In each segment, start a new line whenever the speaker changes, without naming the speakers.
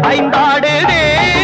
ஐந்தாடுதே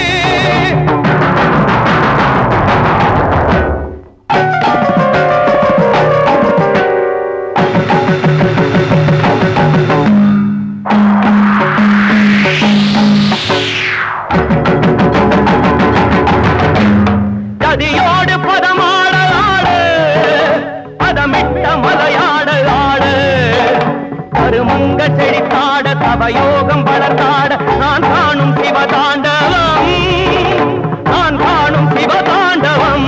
கதியோடு பதமாட ஆடு பதமிட்ட மலையாட ஆடு கருமங்க செழித்தாட தவயோகம் வளர்த்தாட நான் காணும் சிவதாண்டவம் நான் காணும் சிவதாண்டவம்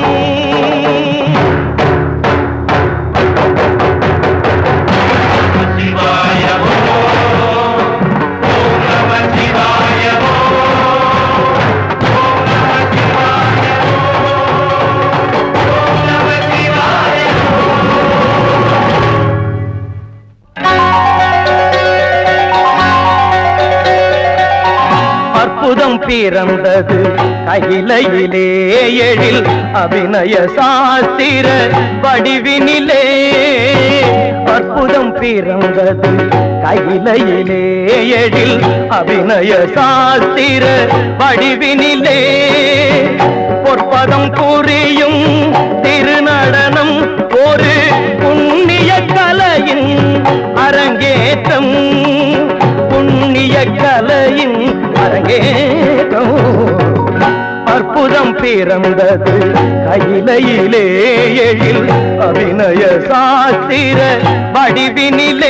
அற்புதம் பிறந்தது கையிலையிலே எழில் அபிநய சாஸ்திர வடிவினிலே அற்புதம் பிறந்தது கையிலையிலே எழில் அபிநய சாஸ்திர வடிவினிலே பொற்பதம் புரியும் திருநடனம் ஒரு புண்ணிய கலையின் அரங்கேற்றம் புண்ணிய கலையின் அரங்கேற்றம் அற்புதம் பிறந்தது கையிலையிலே எழில் அபிநய சாஸ்திர வடிவினிலே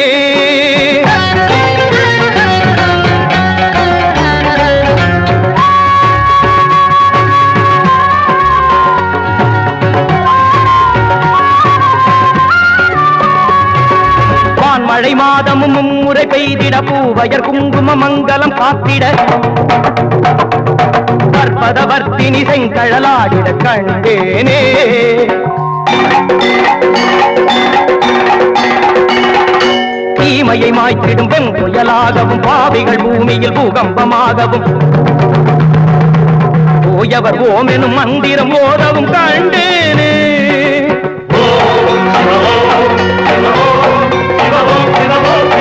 வான்மழை மாதமும் மும்முறை பெய்திட பூவயர் குங்கும மங்கலம் காத்திட கற்பதவர்த்தினி செங்கழலாடிட கண்டேனே தீமையை மாய்த்திடும் வெண் புயலாகவும் பாவிகள் பூமியில் பூகம்பமாகவும் போயவர் ஓம் எனும் மந்திரம் ஓதவும் கண்டேனே
சிவ ஓம் சிவ ஓம் சிவ ஓம்